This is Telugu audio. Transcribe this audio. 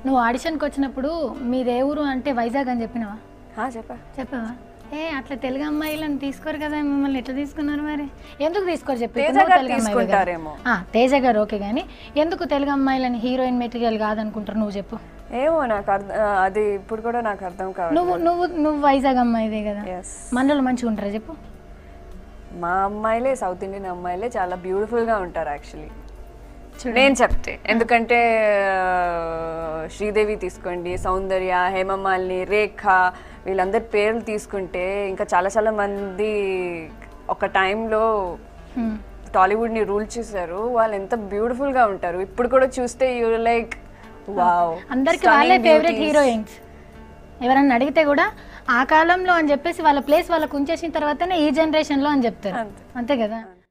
నువ్వు ఆడిషన్కి వచ్చినప్పుడు మీదే ఊరు అంటే వైజాగ్ అని చెప్పినావా హా, చెప్పా చెప్పావా ఏ అట్లా తెలుగు అమ్మాయిలను తీసుకోరు కదా మిమ్మల్ని ఎట్లా తీసుకున్నారు మరి ఎందుకు తీసుకోరు చెప్పి తేజ ఇప్పుడు నువ్వు గారు తెలుగు అమ్మాయివే కదా. తీసుకుంటారేమో. ఆ, తేజ గారు ఓకే కానీ ఎందుకు తెలుగు అమ్మాయిలని హీరోయిన్ మెటీరియల్ కాదనుకుంటారు నువ్వు చెప్పు ఏమో నాకు అర్థం ఆ, అది ఇప్పుడు కూడా నాకు అర్థం కాదు నువ్వు నువ్వు నువ్వు వైజాగ్ అమ్మాయిదే కదా ఎస్ మనలో మంచిగా ఉంటారా చెప్పు మా అమ్మాయిలే సౌత్ ఇండియన్ అమ్మాయిలే చాలా బ్యూటిఫుల్ గా ఉంటారు యాక్చువల్లీ నేను చెప్తే ఎందుకంటే ఆ, శ్రీదేవి తీసుకోండి సౌందర్య హేమమాలిని రేఖ వీళ్ళందరి పేర్లు తీసుకుంటే ఇంకా చాలా చాలా మంది ఒక టైంలో హ్మ్. టాలీవుడ్ ని రూల్ చేశారు వాళ్ళు ఎంత బ్యూటిఫుల్ గా ఉంటారు ఇప్పుడు కూడా చూస్తే యూ లైక్ వావ్ అందరికి వాళ్ళే ఫేవరెట్ హీరోయిన్స్ ఎవరన్నా అడిగితే కూడా ఆ కాలంలో అని చెప్పేసి వాళ్ళ ప్లేస్ వాళ్ళకు ఉంచేసిన తర్వాతనే ఈ జనరేషన్లో అని చెప్తారు అంతే. అంతే కదా